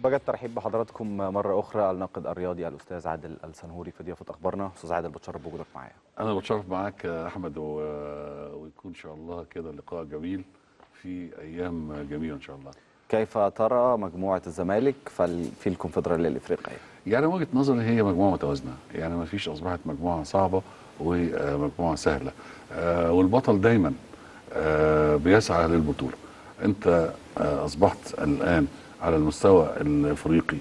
بجد ترحيب بحضراتكم مرة أخرى الناقد الرياضي الأستاذ عادل السنهوري في ضيافة أخبارنا أستاذ عادل بتشرف بوجودك معايا انا بتشرف معاك يا احمد و... ويكون ان شاء الله كده لقاء جميل في ايام جميله ان شاء الله كيف ترى مجموعة الزمالك فال- في الكونفدرالية الإفريقية يعني وجهه نظري هي مجموعه متوازنه يعني ما فيش اصبحت مجموعه صعبه ومجموعه سهله آه، والبطل دايما آه، بيسعى للبطوله انت آه، اصبحت الان على المستوى الافريقي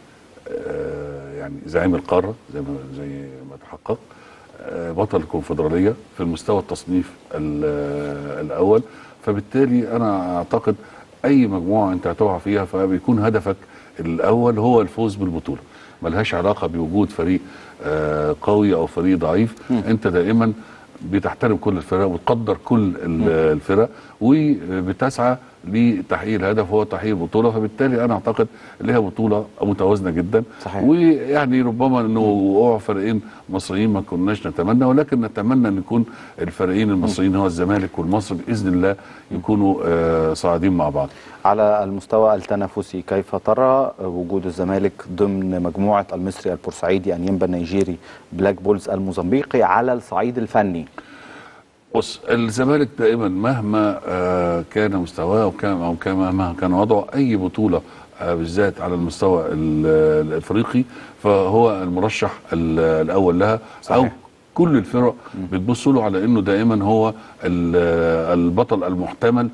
آه، يعني زعيم القاره زي ما زي ما تحقق آه، بطل الكونفدراليه في المستوى التصنيف ال- آه، الاول فبالتالي انا اعتقد اي مجموعه انت هتقع فيها فبيكون هدفك الاول هو الفوز بالبطوله ملهاش علاقه بوجود فريق آه، قوي او فريق ضعيف انت دائما بتحترم كل الفرق وتقدر كل ال- الفرق وبتسعى لتحقيق الهدف هو تحقيق البطوله فبالتالي انا اعتقد ان هي بطوله متوازنه جدا صحيح. ويعني ربما انه وقوع فريقين مصريين ما كناش نتمنى ولكن نتمنى ان يكون الفريقين المصريين هو الزمالك والمصري باذن الله يكونوا آه، صاعدين مع بعض على المستوى التنافسي كيف ترى وجود الزمالك ضمن مجموعة المصري البورسعيدي أنيمبا النيجيري بلاك بولز الموزمبيقي على الصعيد الفني بص الزمالك دائما مهما آه، كان مستواه او كان او كان مهما كان وضعه اي بطوله آه، بالذات على المستوى ال- الافريقي فهو المرشح ال- الاول لها صحيح. او كل الفرق بتبص له على انه دائما هو ال- البطل المحتمل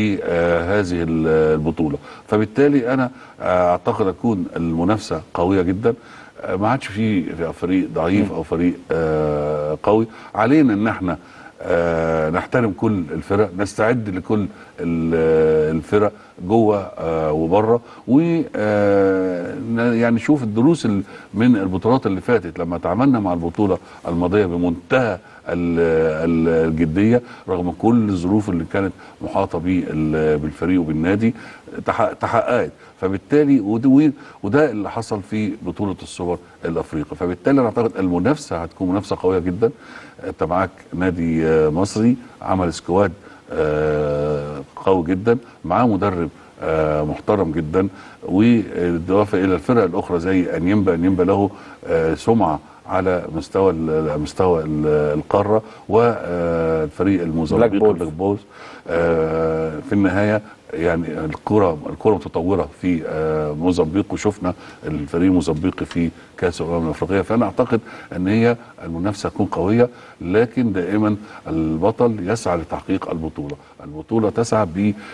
لهذه ال- البطوله فبالتالي انا آه، اعتقد اكون المنافسه قويه جدا آه، ما عادش في فريق ضعيف او فريق آه، قوي علينا ان احنا آه، نحترم كل الفرق نستعد لكل ال- الفرق جوه آه، وبره و آه، ن- يعني نشوف الدروس ال- من البطولات اللي فاتت لما تعاملنا مع البطوله الماضيه بمنتهى ال- ال- الجديه رغم كل الظروف اللي كانت محاطه بال- بالفريق وبالنادي تحقق- تحققت فبالتالي وده, وده اللي حصل في بطوله السوبر الافريقي فبالتالي انا اعتقد المنافسه هتكون منافسه قويه جدا انت معاك نادي آه، مصري عمل سكواد آه، قوي جدا معاه مدرب آه، محترم جدا واضافه الى الفرق الاخرى زي انيمبا انيمبا له آه، سمعه على مستوى ال- مستوى ال- القاره والفريق الموزمبيقي بولز. بلاك بولز آه، في النهايه يعني الكره الكره متطوره في آه، موزمبيق وشفنا الفريق الموزمبيقي في كاس الامم الافريقيه فانا اعتقد ان هي المنافسه تكون قويه لكن دائما البطل يسعى لتحقيق البطوله البطوله تسعى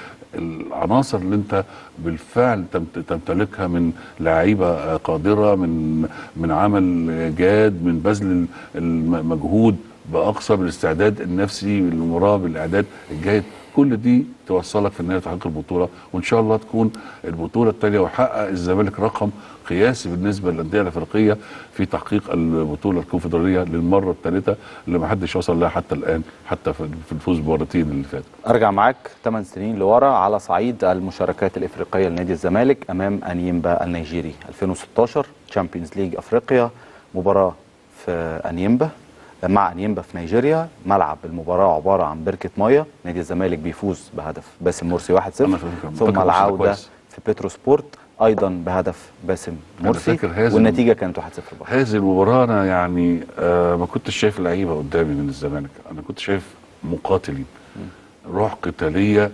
بالعناصر اللي انت بالفعل تمت- تمتلكها من لعيبه آه، قادره من من عمل جاد من بذل المجهود باقصى بالاستعداد النفسي بالمباراه بالاعداد الجيد كل دي توصلك في النهايه لتحقيق البطوله وان شاء الله تكون البطوله التاليه ويحقق الزمالك رقم قياسي بالنسبه للانديه الافريقيه في تحقيق البطوله الكونفدراليه للمره الثالثه اللي ما حدش وصل لها حتى الان حتى في في الفوز بمرتين اللي فاتوا أرجع معاك 8 سنين لورا على صعيد المشاركات الإفريقية لنادي الزمالك أمام أنيمبا النيجيري 2016 تشامبيونز ليج أفريقيا مباراة في أنيمبا مع أنيمبا في نيجيريا ملعب المباراة عبارة عن بركة مية نادي الزمالك بيفوز بهدف باسم مرسي 1-0 أنا فاكر- ثم فاكر الماتش ده العودة كويس. في بترو سبورت أيضا بهدف باسم أنا مرسي فاكر هذا والنتيجة كانت 1-0 برضه هذه المباراه انا يعني آه ما كنتش شايف لعيبه قدامي من الزمالك انا كنت شايف مقاتلين روح قتاليه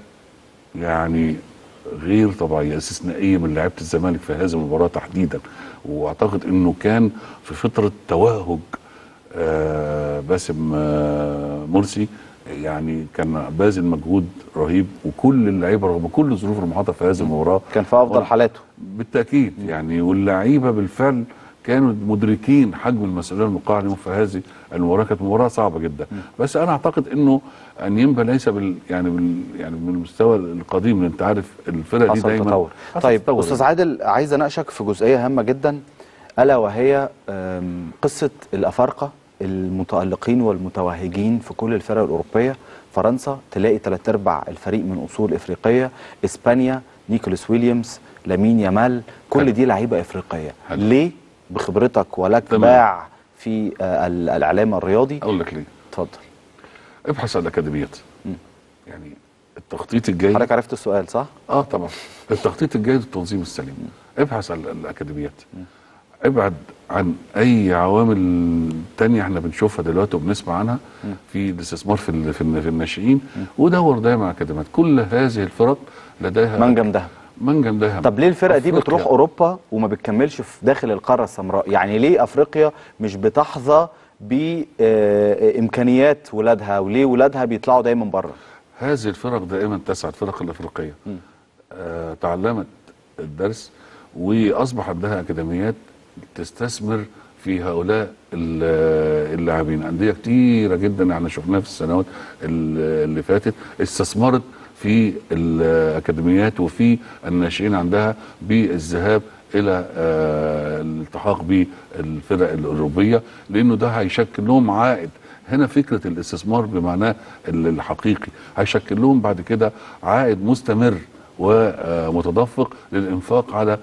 يعني غير طبيعيه استثنائيه من لعيبه الزمالك في هذه المباراه تحديدا واعتقد انه كان في فتره توهج آه باسم آه مرسي يعني كان باذل مجهود رهيب وكل اللعيبه رغم كل الظروف المحاطه في هذه المباراه كان في أفضل حالاته بالتاكيد يعني واللعيبه بالفعل كانوا مدركين حجم المسؤوليه الموقعه عليهم في هذه المباراه كانت مباراه صعبه جدا بس انا اعتقد انه انيمبا ليس بال يعني بال يعني من المستوى القديم لان انت عارف الفرق دي حصل دايما تطور حصل طيب تطور استاذ عادل عايز اناقشك في جزئيه هامه جدا الا وهي أم، قصه الافارقه المتالقين والمتوهجين في كل الفرق الاوروبيه فرنسا تلاقي ثلاث ارباع الفريق من اصول افريقيه اسبانيا نيكولاس ويليامز لامين يامال كل حلو. دي لعيبه افريقيه حلو. ليه بخبرتك ولك تمام. باع في آه، ال- الاعلام الرياضي اقول لك ليه اتفضل ابحث عن الاكاديميات يعني التخطيط الجيد حضرتك عرفت السؤال صح؟ اه طبعا التخطيط الجيد والتنظيم السليم ابحث عن ال- الاكاديميات ابعد عن اي عوامل تانية احنا بنشوفها دلوقتي وبنسمع عنها في الاستثمار في ال- في الن- في الناشئين ودور دايما على اكاديميات كل هذه الفرق لديها منجم دهب منجم دهب طب ليه الفرقه دي أفريقيا. بتروح اوروبا وما بتكملش في داخل القاره السمراء يعني ليه افريقيا مش بتحظى بامكانيات ولادها وليه ولادها بيطلعوا دايما بره هذه الفرق دائما تسعى الفرق الافريقيه آه تعلمت الدرس واصبح عندها اكاديميات تستثمر في هؤلاء ال- اللاعبين انديه كتيره جدا احنا شفناها في السنوات ال- اللي فاتت استثمرت في الاكاديميات وفي الناشئين عندها بالذهاب الى آه، الالتحاق بالفرق الاوروبيه لانه ده هيشكل لهم عائد هنا فكره الاستثمار بمعناه ال- الحقيقي هيشكل لهم بعد كده عائد مستمر ومتدفق للانفاق على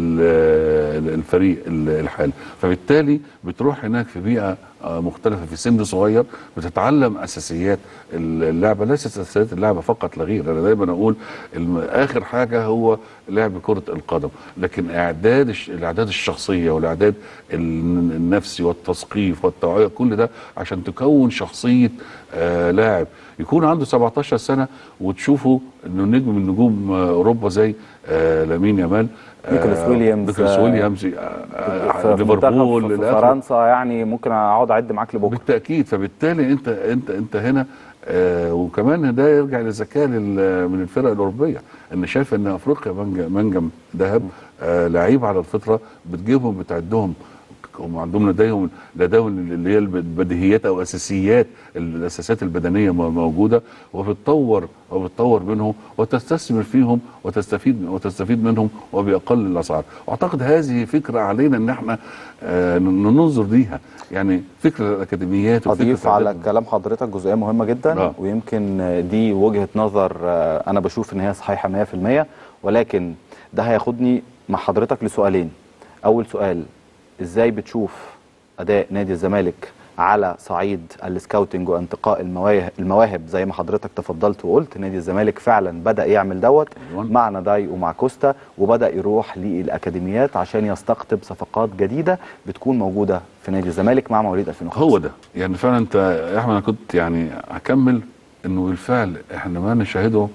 ال- الفريق ال- الحالي فبالتالي بتروح هناك في بيئه آه، مختلفه في سن صغير بتتعلم اساسيات اللعبه ليست اساسيات اللعبه فقط لا غير انا دايما اقول الم- اخر حاجه هو لعب كره القدم لكن اعداد الش- الاعداد الشخصيه والاعداد ال- النفسي والتثقيف والتوعيه كل ده عشان تكون شخصيه آه لاعب يكون عنده 17 سنه وتشوفه انه نجم من نجوم آه، اوروبا زي آه لامين يامال آه، نيكولاس ويليامز، نيكولاس آه، ويليامز آه، آه، في منتخب ليفربول في إلى آخره. فرنسا يعني ممكن اقعد اعد معاك لبكره بالتاكيد فبالتالي انت انت انت هنا آه وكمان ده يرجع للذكاء لل- من الفرق الاوروبيه ان شايف ان افريقيا منجم, منجم ذهب آه لعيب على الفطره بتجيبهم بتعدهم هم عندهم لديهم لديهم اللي هي البديهيات او اساسيات الاساسات البدنيه مو- موجوده وبتطور وبتطور منهم وتستثمر فيهم وتستفيد وتستفيد منهم وباقل الاسعار واعتقد هذه فكره علينا ان احنا آه ننظر ليها يعني فكره الاكاديميات وفكره اضيف على الأدب- كلام حضرتك جزئيه مهمه جدا آه. ويمكن دي وجهه نظر آه، انا بشوف ان هي صحيحه 100% ولكن ده هياخدني مع حضرتك لسؤالين اول سؤال ازاي بتشوف اداء نادي الزمالك على صعيد السكاوتنج وانتقاء المواهب, المواهب زي ما حضرتك تفضلت وقلت نادي الزمالك فعلا بدا يعمل دوت أيوة. مع ناداي ومع كوستا وبدا يروح للاكاديميات عشان يستقطب صفقات جديده بتكون موجوده في نادي الزمالك مع مواليد 2005 هو ده يعني فعلا انت يا احمد انا كنت يعني هكمل انه بالفعل احنا ما نشاهده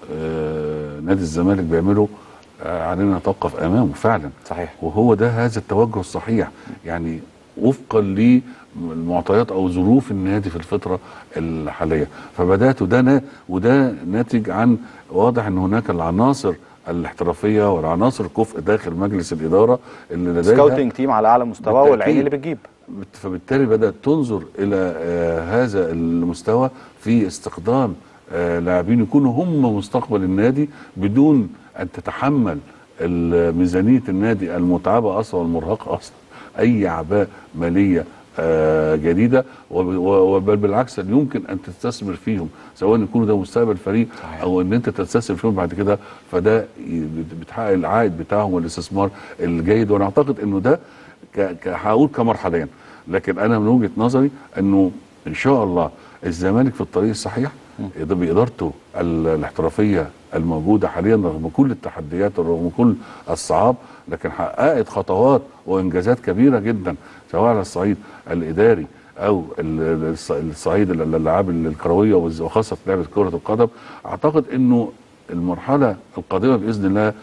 آه نادي الزمالك بيعمله آه علينا نتوقف امامه فعلا صحيح وهو ده هذا التوجه الصحيح يعني وفقا للمعطيات او ظروف النادي في الفتره الحاليه فبدات وده نا وده ناتج عن واضح ان هناك العناصر الاحترافيه والعناصر الكفء داخل مجلس الاداره اللي لديها سكاوتنج تيم على اعلى مستوى بالتأكيد. والعين اللي بتجيب بت- فبالتالي بدات تنظر الى آه هذا المستوى في استخدام آه لاعبين يكونوا هم مستقبل النادي بدون ان تتحمل ال- ميزانيه النادي المتعبه اصلا والمرهقه اصلا اي اعباء ماليه آه جديده وب- و- وبل بالعكس يمكن ان تستثمر فيهم سواء يكونوا ده مستقبل فريق او ان انت تستثمر فيهم بعد كده فده ي- بت- بتحقق العائد بتاعهم والاستثمار الجيد وانا اعتقد انه ده ك- ك- هقول كمرحليا لكن انا من وجهه نظري انه ان شاء الله الزمالك في الطريق الصحيح إد- بادارته ال- الاحترافيه الموجوده حاليا رغم كل التحديات ورغم كل الصعاب لكن حققت خطوات وانجازات كبيره جدا سواء على الصعيد الاداري او ال- ال- الص- الصعيد ال- الالعاب الكرويه والز- وخاصه لعبه كره القدم اعتقد انه المرحله القادمه باذن الله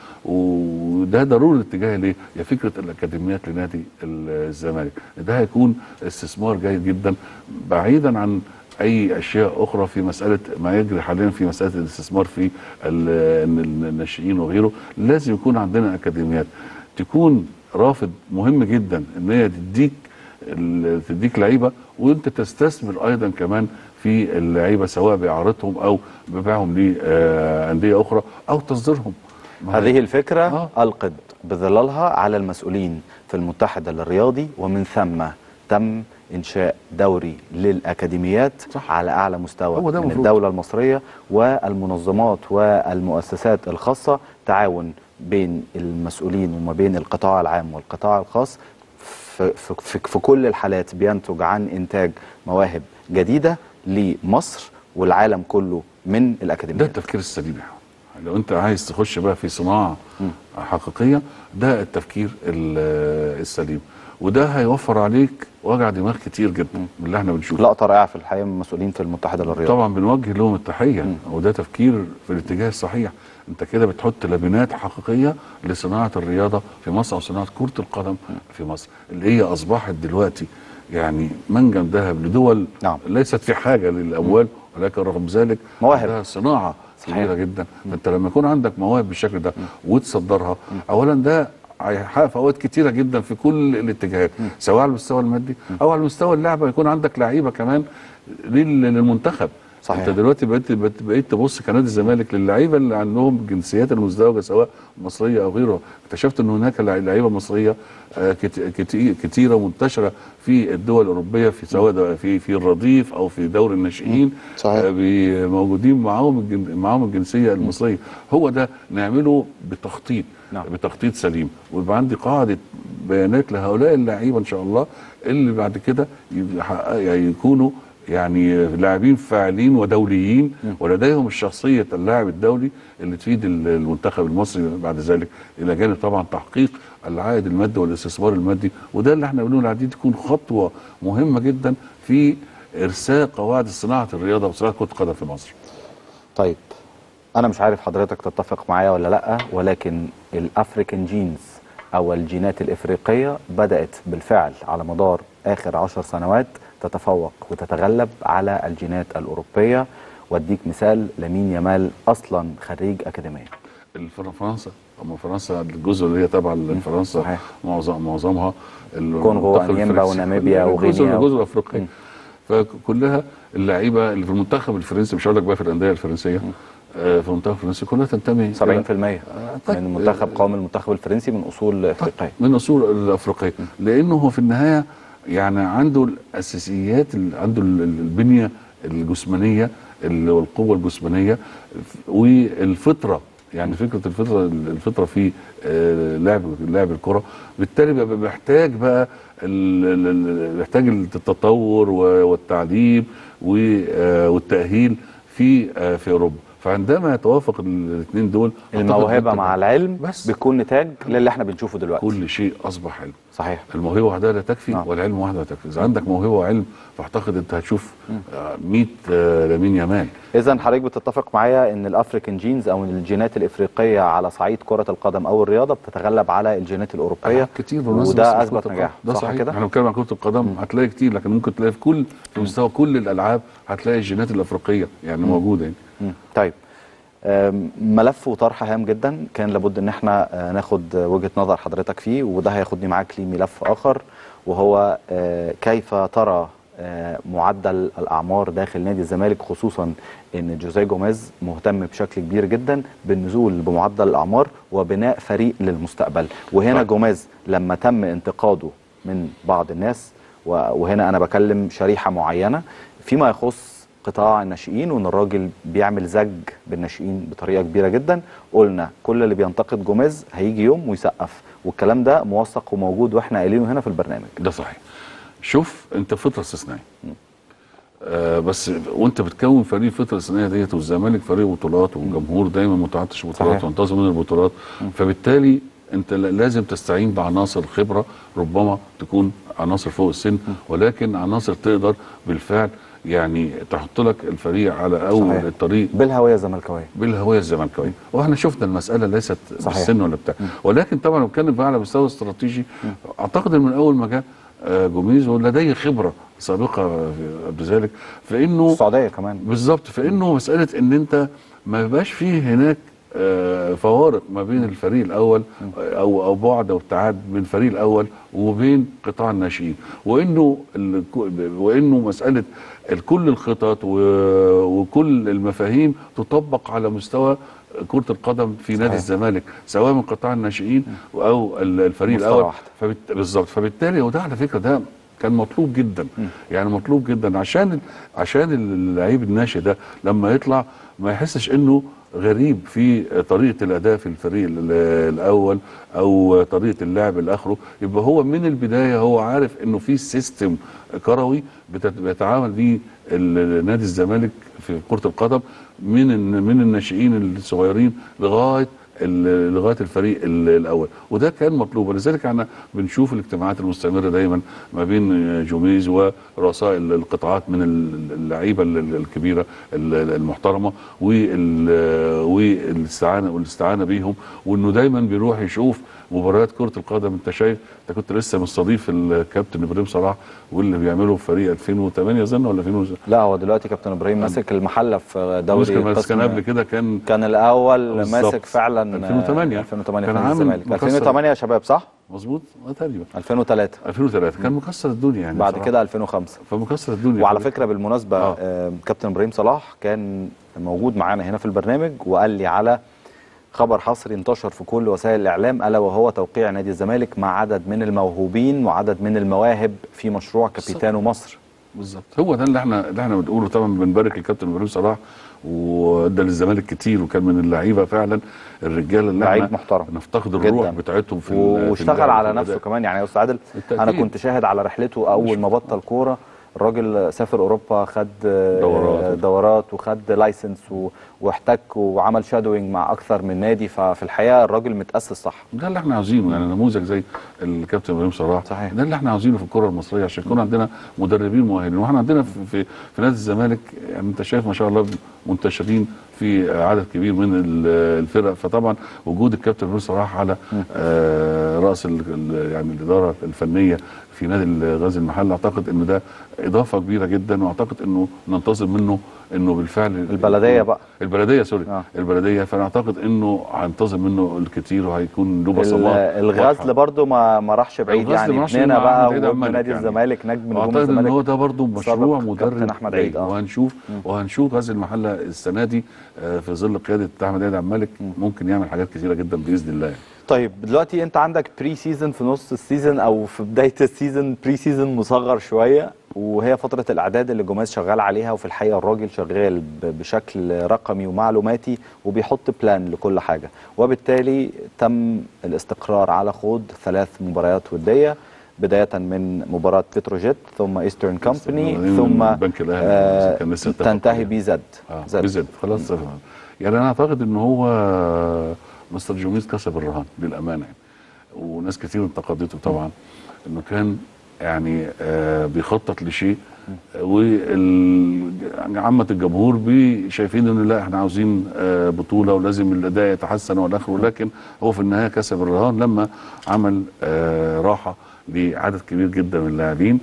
وده ضروري الاتجاه ليه؟ هي فكره الاكاديميات لنادي الزمالك، ده هيكون استثمار جيد جدا بعيدا عن اي اشياء اخرى في مساله ما يجري حاليا في مساله الاستثمار في ال- ال- الناشئين وغيره، لازم يكون عندنا اكاديميات تكون رافد مهم جدا ان هي تديك ال- تديك لعيبه وانت تستثمر ايضا كمان في اللعيبه سواء باعارتهم او ببيعهم لانديه اخرى او تصديرهم ما هي- هذه الفكرة آه. ألقت بظلالها على المسؤولين في المتحد الرياضي ومن ثم تم إنشاء دوري للأكاديميات صح. على أعلى مستوى هو ده من المفروض. الدولة المصرية والمنظمات والمؤسسات الخاصة تعاون بين المسؤولين وما بين القطاع العام والقطاع الخاص في, في, في, في كل الحالات بينتج عن إنتاج مواهب جديدة لمصر والعالم كله من ده الاكاديميات التفكير السليم يا حبيبي. لو انت عايز تخش بقى في صناعه حقيقيه ده التفكير ال- السليم وده هيوفر عليك وجع دماغ كتير جدا من اللي احنا بنشوفه لقطه رائعه في الحقيقه من المسؤولين في المتحده للرياضه طبعا بنوجه لهم التحيه وده تفكير في الاتجاه الصحيح انت كده بتحط لبنات حقيقيه لصناعه الرياضه في مصر او صناعه كره القدم في مصر اللي هي اصبحت دلوقتي يعني منجم ذهب لدول نعم. ليست في حاجه للاموال ولكن رغم ذلك مواهب. عندها صناعه صحيح. كبيره جدا فانت لما يكون عندك مواهب بالشكل ده وتصدرها اولا ده هيحقق فوائد كتيره جدا في كل الاتجاهات سواء على المستوى المادي او على مستوى اللعبه يكون عندك لعيبه كمان لل- للمنتخب صحيح. انت دلوقتي بقيت بقيت, بقيت تبص كنادي الزمالك للعيبه اللي عندهم جنسيات المزدوجه سواء مصريه او غيرها اكتشفت ان هناك لع- لعيبه مصريه آه، كت- كت- كتيره منتشره في الدول الاوروبيه في سواء ده في في الرديف او في دوري الناشئين صحيح. آه، بي- موجودين معاهم الجن- معاهم الجنسيه المصريه هو ده نعمله بتخطيط نعم. بتخطيط سليم ويبقى عندي قاعده بيانات لهؤلاء اللعيبه ان شاء الله اللي بعد كده يحقق- يعني يكونوا يعني لاعبين فاعلين ودوليين ولديهم الشخصيه اللاعب الدولي اللي تفيد ال- المنتخب المصري بعد ذلك الى جانب طبعا تحقيق العائد المادي والاستثمار المادي وده اللي احنا بنقول عليه دي تكون خطوه مهمه جدا في ارساء قواعد صناعه الرياضه وصناعه كره القدم في مصر. طيب انا مش عارف حضرتك تتفق معايا ولا لا ولكن الافريكان جينز او الجينات الافريقيه بدات بالفعل على مدار اخر عشر سنوات تتفوق وتتغلب على الجينات الاوروبيه واديك مثال لامين يامال اصلا خريج اكاديميه الفر- فرنسا اما فرنسا الجزر اللي هي تبع لفرنسا صحيح. معظم معظمها كونغو المنتخب وأنيمبا الفرنسي. وناميبيا الجزر وغينيا. الجزر الافريقيه فكلها اللعيبه اللي في المنتخب الفرنسي مش هقول لك بقى في الانديه الفرنسيه آه، في المنتخب الفرنسي كلها تنتمي 70% إلى- من المنتخب قومي المنتخب الفرنسي من اصول افريقيه من اصول الافريقيه لانه هو في النهايه يعني عنده الاساسيات ال- عنده ال- ال- البنيه الجسمانيه ال- والقوه الجسمانيه والفطره يعني فكره الفطره الفطره في آه، لعب لعب الكره بالتالي بيبقى محتاج بقى ال- ال- ال- محتاج التطور و- والتعليم و- آه، والتاهيل في آه، في اوروبا فعندما يتوافق الاثنين دول أعتقد الموهبه ده مع العلم بس. بيكون نتاج للي احنا بنشوفه دلوقتي كل شيء اصبح علم صحيح الموهبه وحدها لا تكفي نعم. والعلم وحده لا تكفي اذا عندك موهبه وعلم فاعتقد انت هتشوف آه، 100 آه، لامين يامال اذا حضرتك بتتفق معايا ان الافريكان جينز او الجينات الافريقيه على صعيد كره القدم او الرياضه بتتغلب على الجينات الاوروبيه ألعاب كتير بالمناسبة بس وده في اثبت كرة نجاح القدم. ده صح صحيح كده احنا بنتكلم عن كره القدم هتلاقي كتير لكن ممكن تلاقي في كل في مستوى كل الالعاب هتلاقي الجينات الافريقيه يعني موجوده يعني مم. طيب آم، ملف وطرح هام جدا كان لابد ان احنا آه، ناخد آه، وجهة نظر حضرتك فيه وده هياخدني معاك لملف اخر وهو آه، كيف ترى آه، معدل الاعمار داخل نادي الزمالك خصوصا ان جوزيه جوميز مهتم بشكل كبير جدا بالنزول بمعدل الاعمار وبناء فريق للمستقبل وهنا طيب. جوميز لما تم انتقاده من بعض الناس و- وهنا انا بكلم شريحه معينه فيما يخص قطاع الناشئين وان الراجل بيعمل زج بالناشئين بطريقه كبيره جدا قلنا كل اللي بينتقد جوميز هيجي يوم ويسقف والكلام ده موثق وموجود واحنا قايلينه هنا في البرنامج ده صحيح شوف انت فتره استثنائيه آه بس وانت بتكون فريق فتره استثنائيه ديت والزمالك فريق بطولات والجمهور دايما متعطش بطولات صحيح. وينتظر من البطولات فبالتالي انت ل- لازم تستعين بعناصر خبره ربما تكون عناصر فوق السن ولكن عناصر تقدر بالفعل يعني تحط لك الفريق على اول صحيح. الطريق بالهويه الزملكاويه بالهويه الزملكاويه واحنا شفنا المساله ليست صحيح. بالسن ولا بتاع ولكن طبعا بتكلم بقى على مستوى استراتيجي اعتقد ان من اول ما جاء آه، جوميز ولديه خبره سابقه في- قبل ذلك فانه السعوديه كمان بالظبط فانه مساله ان انت ما يبقاش فيه هناك آه، فوارق ما بين الفريق الاول او او بعد او ابتعاد بين الفريق الاول وبين قطاع الناشئين وانه ال- وانه مساله ال- كل الخطط و- وكل المفاهيم تطبق على مستوى كرة القدم في نادي صحيح. الزمالك سواء من قطاع الناشئين او ال- الفريق مستوى الاول واحد. فبالت... بالظبط فبالتالي وده على فكره ده كان مطلوب جدا يعني مطلوب جدا عشان عشان اللعيب الناشئ ده لما يطلع ما يحسش انه غريب في طريقه الاداء في الفريق ال- الاول او طريقه اللعب الاخره يبقى هو من البدايه هو عارف انه في سيستم كروي بتت- بيتعامل بيه ال- نادي الزمالك في كره القدم من الن- من الناشئين الصغيرين لغايه ال- لغايه الفريق ال- الاول وده كان مطلوب ولذلك احنا بنشوف الاجتماعات المستمره دايما ما بين جوميز ورؤساء ال- القطاعات من ال- اللعيبه ال- ال- الكبيره ال- المحترمه وال- والاستعانه والاستعانه بيهم وانه دايما بيروح يشوف مباريات كره القدم انت شايف انت كنت لسه مستضيف الكابتن ابراهيم صلاح واللي بيعمله في فريق 2008 اظن ولا 2000 لا هو دلوقتي كابتن ابراهيم ماسك المحله في دوري بس كان القسم- قبل كده كان كان الاول بالظبط. ماسك فعلا 2008 2008 كان في نادي عامل الزمالك مكسر. 2008 يا شباب صح مظبوط آه، تقريبا 2003 2003 كان مكسر الدنيا يعني بعد بصراحة. كده 2005 فمكسر الدنيا وعلى فكره بالمناسبه آه. آه. كابتن ابراهيم صلاح كان موجود معانا هنا في البرنامج وقال لي على خبر حصري انتشر في كل وسائل الاعلام الا وهو توقيع نادي الزمالك مع عدد من الموهوبين وعدد من المواهب في مشروع كابيتانو مصر بالظبط هو ده اللي احنا اللي احنا بنقوله طبعا بنبارك للكابتن ابراهيم صلاح وادى للزمالك كتير وكان من اللعيبه فعلا الرجاله اللي لعيب احنا محترم نفتقد الروح جداً. بتاعتهم في ال- في واشتغل اللعب على وفي نفسه الأداء. كمان يعني يا استاذ عادل بالتأكيد. انا كنت شاهد على رحلته اول ما بطل كوره الراجل سافر اوروبا خد آه، دورات. دورات وخد لايسنس و- واحتك وعمل شادوينج مع اكثر من نادي ففي الحقيقه الراجل متاسس صح ده اللي احنا عاوزينه يعني نموذج زي الكابتن ابراهيم صلاح صحيح. ده اللي احنا عاوزينه في الكره المصريه عشان يكون عندنا مدربين مؤهلين واحنا عندنا في, في, في نادي الزمالك يعني انت شايف ما شاء الله منتشرين في عدد كبير من ال- الفرق فطبعا وجود الكابتن ابراهيم صلاح على آه راس ال ال يعني الاداره الفنيه في نادي غازي المحله اعتقد ان ده اضافه كبيره جدا واعتقد انه ننتظر منه انه بالفعل البلدية بقى. البلديه سوري آه. البلديه فانا اعتقد انه هنتظر منه الكثير وهيكون له ال- بصمات الغزل واضحة. برضه ما ما راحش بعيد الغزل يعني ما راحش ابننا مع بقى أحمد عيد عبد وابن الملك نادي يعني. الزمالك نجم نجوم اعتقد ان الزمالك هو ده برضه مشروع سابق مدرب كابتن أحمد عيد، آه. وهنشوف وهنشوف غزل المحله السنه دي آه، في ظل قياده احمد عيد عبد الملك ممكن يعمل حاجات كثيره جدا باذن الله طيب دلوقتي انت عندك بري سيزون في نص السيزون او في بدايه السيزون بري سيزون مصغر شويه وهي فتره الاعداد اللي جوميز شغال عليها وفي الحقيقه الراجل شغال ب- بشكل رقمي ومعلوماتي وبيحط بلان لكل حاجه وبالتالي تم الاستقرار على خوض ثلاث مباريات وديه بدايه من مباراه بتروجيت ثم ايسترن كومباني بعدين ثم البنك الأهلي آه كان لسه اتفق تنتهي عليه. بي زد اه زد. بزد خلاص يعني انا اعتقد ان هو مستر جوميز كسب الرهان للامانه يعني وناس كتير انتقدته طبعا انه كان يعني آه بيخطط لشيء وعامة الجمهور بي شايفين ان لا احنا عاوزين آه بطوله ولازم الاداء يتحسن والى اخره ولكن هو في النهايه كسب الرهان لما عمل آه راحه لعدد كبير جدا من اللاعبين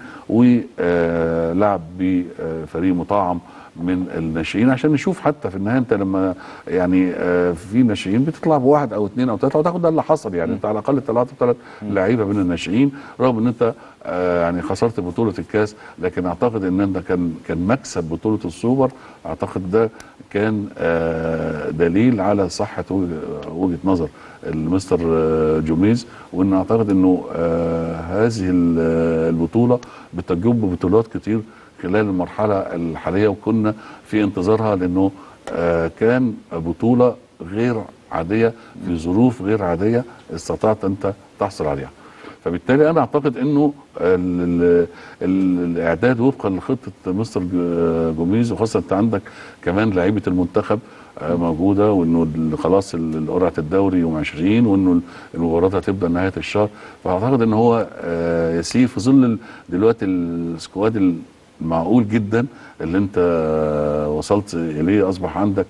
ولعب بفريق مطعم من الناشئين عشان نشوف حتى في النهايه انت لما يعني آه، في ناشئين بتطلع بواحد او اثنين او ثلاثه وتاخد ده اللي حصل يعني انت على الاقل طلعت بثلاث لعيبه من الناشئين رغم ان انت آه، يعني خسرت بطوله الكاس لكن اعتقد ان انت كان كان مكسب بطوله السوبر اعتقد ده كان آه، دليل على صحه وجه- وجهه نظر المستر آه، جوميز وان اعتقد انه آه، هذه ال- البطوله بتجب بطولات كتير خلال المرحله الحاليه وكنا في انتظارها لانه آه، كان بطوله غير عاديه في ظروف غير عاديه استطعت انت تحصل عليها فبالتالي انا اعتقد انه ال- ال- ال- الاعداد وفقا لخطه مستر ج- جوميز وخاصه انت عندك كمان لعيبه المنتخب آه، موجوده وانه ال- خلاص ال- قرعه الدوري يوم 20 وانه المباراه هتبدا نهايه الشهر فاعتقد ان هو آه، يسير في ظل ال- دلوقتي السكواد المعقول جدا اللي انت آه، وصلت اليه اصبح عندك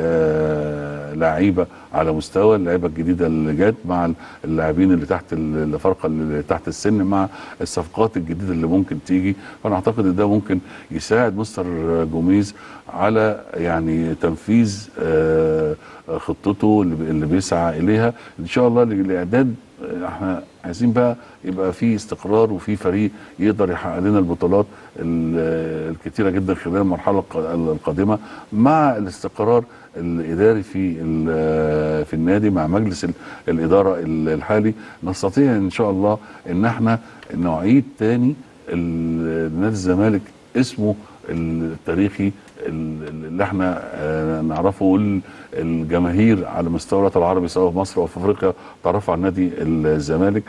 آه، لعيبه على مستوى اللعيبه الجديده اللي جت مع اللاعبين اللي تحت ال- الفرقه اللي تحت السن مع الصفقات الجديده اللي ممكن تيجي فانا اعتقد ان ده ممكن يساعد مستر جوميز على يعني تنفيذ آه، خطته اللي بي- اللي بيسعى اليها ان شاء الله الاعداد آه، احنا عايزين بقى يبقى في استقرار وفي فريق يقدر يحقق لنا البطولات ال- الكتيره جدا خلال المرحله الق- القادمه مع الاستقرار الاداري في ال- في النادي مع مجلس ال- الاداره ال- الحالي نستطيع ان شاء الله ان احنا نعيد تاني ال- نادي الزمالك اسمه التاريخي ال- اللي احنا آه، نعرفه ال- الجماهير على مستوى الوطن العربي سواء في مصر او في افريقيا تعرفوا عن نادي الزمالك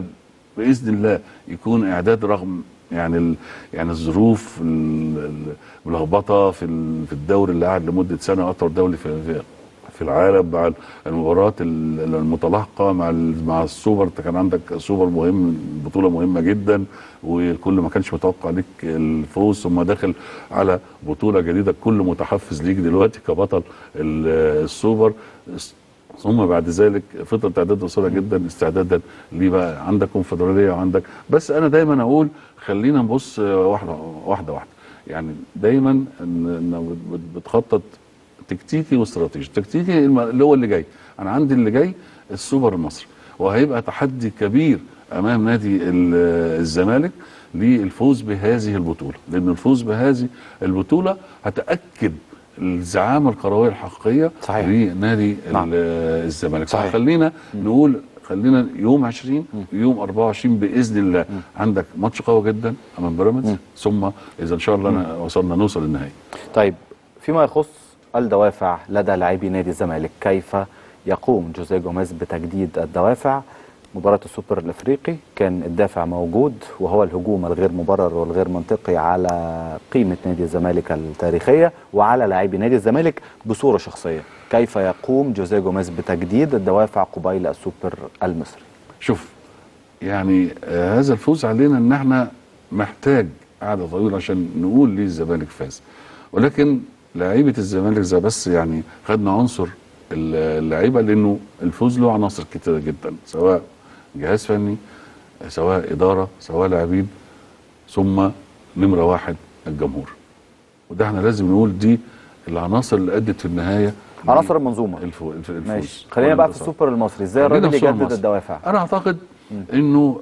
فباذن الله يكون اعداد رغم يعني ال يعني الظروف ال- ال- الملخبطه في ال- في الدوري اللي قعد لمده سنه اطول دوري في في- في العالم مع المباريات ال- المتلاحقه مع ال- مع السوبر انت كان عندك سوبر مهم بطوله مهمه جدا والكل ما كانش متوقع ليك الفوز ثم داخل على بطوله جديده الكل متحفز ليك دلوقتي كبطل ال- السوبر ثم بعد ذلك فتره اعداد قصيره جدا استعدادا ليه بقى عندك كونفدراليه وعندك بس انا دايما اقول خلينا نبص واحده واحده واحده يعني دايما إن- إن بت- بتخطط تكتيكي واستراتيجي تكتيكي الم- اللي هو اللي جاي انا عندي اللي جاي السوبر المصري وهيبقى تحدي كبير امام نادي ال- الزمالك للفوز بهذه البطوله لان الفوز بهذه البطوله هتاكد الزعامه الكرويه الحقيقيه صحيح. لنادي نعم. ال- الزمالك صحيح. خلينا نقول خلينا يوم 20 يوم 24 باذن الله عندك ماتش قوي جدا امام بيراميدز ثم اذا ان شاء الله أنا وصلنا نوصل للنهائي طيب فيما يخص الدوافع لدى لاعبي نادي الزمالك كيف يقوم جوزيه جوميز بتجديد الدوافع مباراة السوبر الافريقي كان الدافع موجود وهو الهجوم الغير مبرر والغير منطقي على قيمة نادي الزمالك التاريخية وعلى لاعبي نادي الزمالك بصورة شخصية كيف يقوم جوزيه جوميز بتجديد الدوافع قبيل السوبر المصري شوف يعني آه هذا الفوز علينا ان احنا محتاج قعده طويله عشان نقول ليه الزمالك فاز ولكن لعيبه الزمالك زي بس يعني خدنا عنصر ال- اللعيبه لانه الفوز له عناصر كتيره جدا سواء جهاز فني سواء اداره سواء لاعبين ثم نمره واحد الجمهور وده احنا لازم نقول دي العناصر اللي ادت في النهايه عناصر المنظومة الفو- الف- الفوز ماشي خلينا بقى في والانتصار. السوبر المصري ازاي خلينا الراجل في سوبر يجدد مصر. الدوافع انا اعتقد انه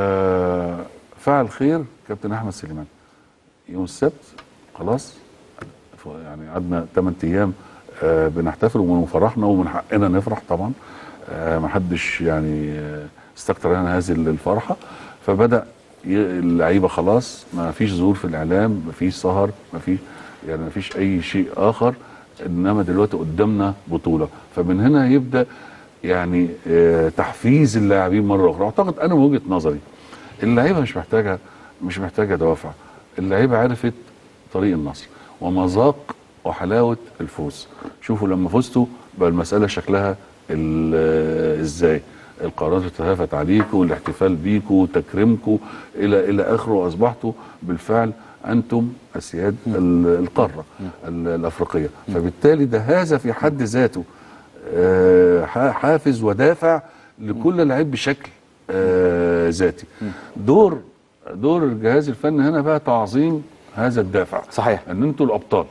آه فعل خير كابتن احمد سليمان يوم السبت خلاص ف- يعني قعدنا 8 ايام آه بنحتفل ومن فرحنا ومن حقنا نفرح طبعا آه ما حدش يعني آه استكتر لنا هذه الفرحه فبدا ي- اللعيبه خلاص ما فيش ظهور في الاعلام ما فيش سهر ما فيش يعني ما فيش اي شيء اخر انما دلوقتي قدامنا بطوله فمن هنا يبدا يعني آه تحفيز اللاعبين مره اخرى اعتقد انا من وجهه نظري اللعيبه مش محتاجه مش محتاجه دوافع اللعيبه عرفت طريق النصر ومذاق وحلاوه الفوز شوفوا لما فزتوا بقى المساله شكلها ال- آه، ازاي القرارات اتهافت عليكم والاحتفال بيكم وتكريمكم الى الى اخره واصبحتوا بالفعل انتم اسياد ال- القاره ال- الافريقيه فبالتالي ده هذا في حد ذاته آه، ح- حافز ودافع لكل لعيب بشكل آه، ذاتي دور دور الجهاز الفني هنا بقى تعظيم هذا الدافع صحيح. ان انتوا الابطال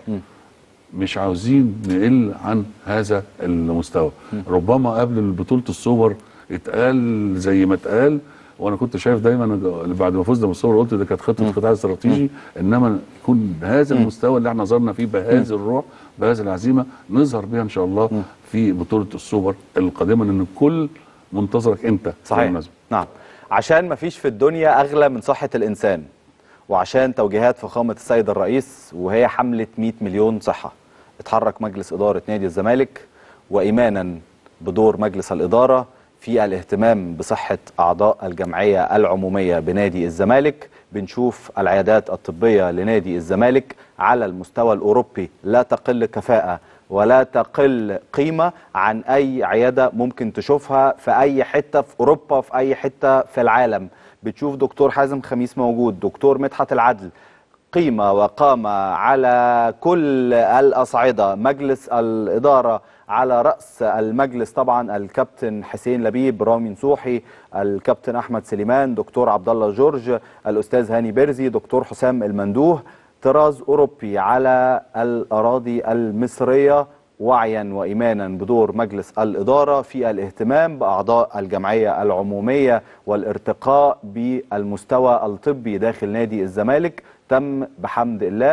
مش عاوزين نقل عن هذا المستوى ربما قبل بطوله السوبر اتقال زي ما اتقال وانا كنت شايف دايما بعد ما فزنا بالسوبر قلت ده كانت خطه قطاع استراتيجي انما يكون هذا المستوى اللي احنا ظهرنا فيه بهذه الروح بهذه العزيمه نظهر بيها ان شاء الله في بطوله السوبر القادمه لان الكل منتظرك انت صحيح بالمناسبة. نعم عشان ما فيش في الدنيا أغلى من صحة الإنسان وعشان توجيهات فخامة السيد الرئيس وهي حملة 100 مليون صحة اتحرك مجلس إدارة نادي الزمالك وإيمانا بدور مجلس الإدارة في الاهتمام بصحة أعضاء الجمعية العمومية بنادي الزمالك بنشوف العيادات الطبية لنادي الزمالك على المستوى الأوروبي لا تقل كفاءة ولا تقل قيمة عن أي عيادة ممكن تشوفها في أي حتة في أوروبا في أي حتة في العالم بتشوف دكتور حازم خميس موجود دكتور مدحت العدل قيمة وقامة على كل الأصعدة مجلس الإدارة على رأس المجلس طبعا الكابتن حسين لبيب رامي نصوحي الكابتن أحمد سليمان دكتور عبد الله جورج الأستاذ هاني بيرزي دكتور حسام المندوه طراز أوروبي على الأراضي المصرية وعيا وإيمانا بدور مجلس الإدارة في الاهتمام بأعضاء الجمعية العمومية والارتقاء بالمستوى الطبي داخل نادي الزمالك تم بحمد الله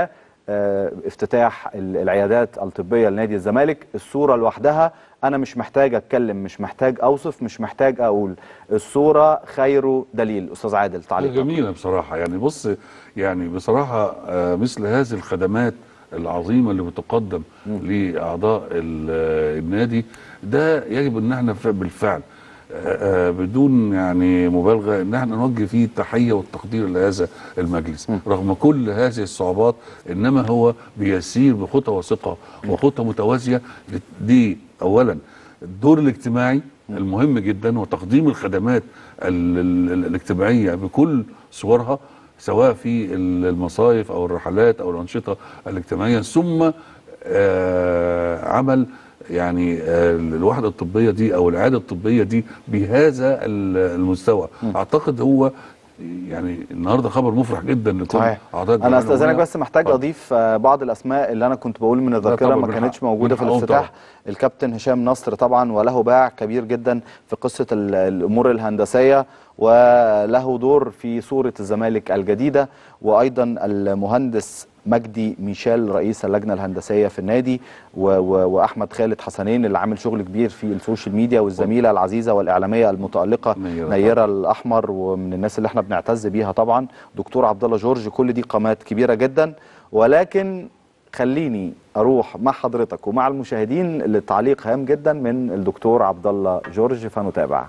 آه، افتتاح ال- العيادات الطبيه لنادي الزمالك الصوره لوحدها انا مش محتاج اتكلم مش محتاج اوصف مش محتاج اقول الصوره خير دليل استاذ عادل تعليق جميلة بصراحة يعني بص يعني بصراحة آه، مثل هذه الخدمات العظيمة اللي بتقدم لأعضاء ال- آه، النادي ده يجب ان احنا ف- بالفعل آه، آه، بدون يعني مبالغة ان احنا نوجه فيه التحية والتقدير لهذا المجلس رغم كل هذه الصعوبات انما هو بيسير بخطى وثقة وخطى متوازية دي اولا الدور الاجتماعي المهم جدا وتقديم الخدمات ال- ال- الاجتماعيه بكل صورها سواء في ال- المصايف او الرحلات او الانشطه الاجتماعيه ثم آه، عمل يعني آه، الوحده الطبيه دي او العياده الطبيه دي بهذا ال- المستوى اعتقد هو يعني النهارده خبر مفرح جدا لكل صحيح اعضاء انا الجمعية استاذنك العمومية. بس محتاج اتفضل. اضيف آه، بعض الاسماء اللي انا كنت بقول من الذاكره طبعا ما من كانتش حق- موجوده من في حقهم الافتتاح طبعا. الكابتن هشام نصر طبعا وله باع كبير جدا في قصه ال- الامور الهندسيه وله دور في صوره الزمالك الجديده وايضا المهندس مجدي ميشيل رئيس اللجنه الهندسيه في النادي و و واحمد خالد حسنين اللي عامل شغل كبير في السوشيال ميديا والزميله العزيزه والاعلاميه المتالقه نيرة نيره الاحمر ومن الناس اللي احنا بنعتز بيها طبعا دكتور عبد الله جورج كل دي قامات كبيره جدا ولكن خليني اروح مع حضرتك ومع المشاهدين لتعليق هام جدا من الدكتور عبد الله جورج فنتابع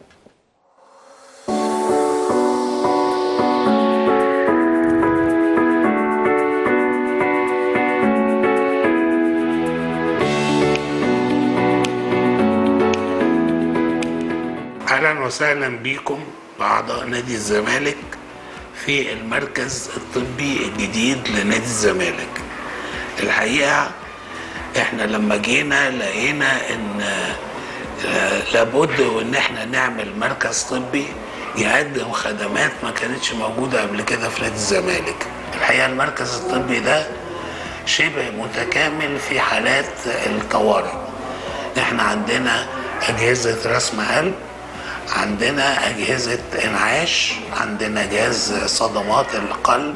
اهلا وسهلا بكم باعضاء نادي الزمالك في المركز الطبي الجديد لنادي الزمالك الحقيقه احنا لما جينا لقينا ان آه، لابد وان احنا نعمل مركز طبي يقدم خدمات ما كانتش موجوده قبل كده في نادي الزمالك الحقيقه المركز الطبي ده شبه متكامل في حالات الطوارئ احنا عندنا اجهزه رسم قلب عندنا اجهزه انعاش عندنا جهاز صدمات القلب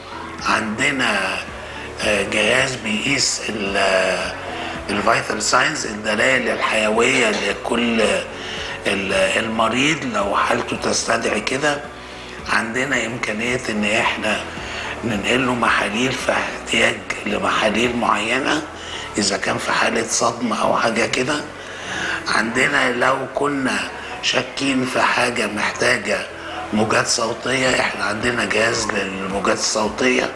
عندنا آه، جهاز بيقيس الفيتال ساينز الدلائل الحيويه لكل ال- المريض لو حالته تستدعي كده عندنا امكانيه ان احنا ننقل له محاليل في احتياج لمحاليل معينه اذا كان في حاله صدمه او حاجه كده عندنا لو كنا شاكين في حاجه محتاجه موجات صوتيه احنا عندنا جهاز للموجات الصوتيه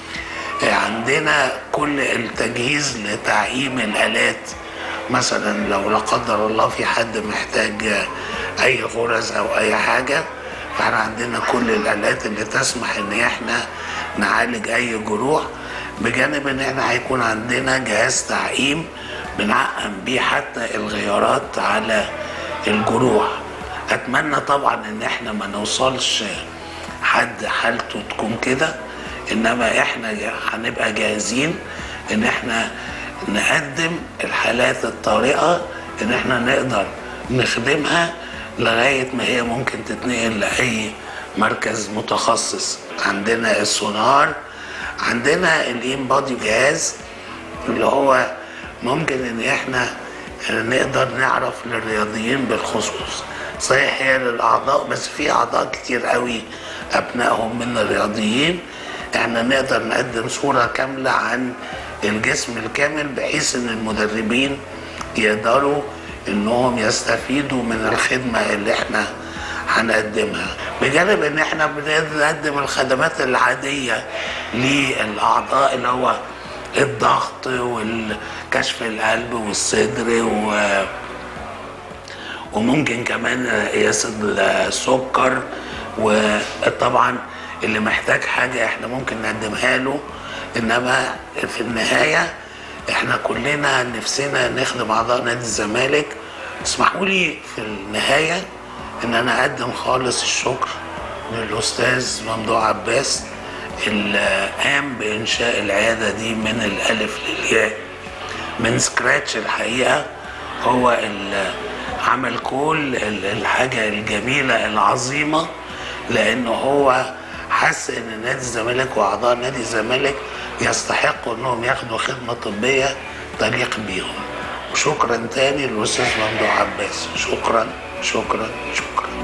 عندنا كل التجهيز لتعقيم الالات مثلا لو لا قدر الله في حد محتاج اي غرز او اي حاجه فاحنا عندنا كل الالات اللي تسمح ان احنا نعالج اي جروح بجانب ان احنا هيكون عندنا جهاز تعقيم بنعقم بيه حتى الغيارات على الجروح اتمنى طبعا ان احنا ما نوصلش حد حالته تكون كده انما احنا جا- هنبقى جاهزين ان احنا نقدم الحالات الطارئه ان احنا نقدر نخدمها لغايه ما هي ممكن تتنقل لاي مركز متخصص عندنا السونار عندنا الام بادي جهاز اللي هو ممكن ان احنا نقدر نعرف للرياضيين بالخصوص صحيح هي للاعضاء بس في اعضاء كتير قوي ابنائهم من الرياضيين احنا نقدر نقدم صورة كاملة عن الجسم الكامل بحيث ان المدربين يقدروا انهم يستفيدوا من الخدمة اللي احنا هنقدمها بجانب ان احنا بنقدم الخدمات العادية للاعضاء اللي هو الضغط والكشف القلب والصدر و وممكن كمان قياس السكر وطبعا اللي محتاج حاجة احنا ممكن نقدمها له انما في النهاية احنا كلنا نفسنا نخدم اعضاء نادي الزمالك اسمحوا لي في النهاية ان انا اقدم خالص الشكر للاستاذ ممدوح عباس اللي قام بانشاء العيادة دي من الالف للياء من سكراتش الحقيقة هو اللي عمل كل ال- الحاجة الجميلة العظيمة لأنه هو حس إن نادي الزمالك وأعضاء نادي الزمالك يستحقوا انهم ياخدوا خدمه طبيه تليق بيهم وشكرا تاني للاستاذ ممدوح عباس شكرا شكرا شكرا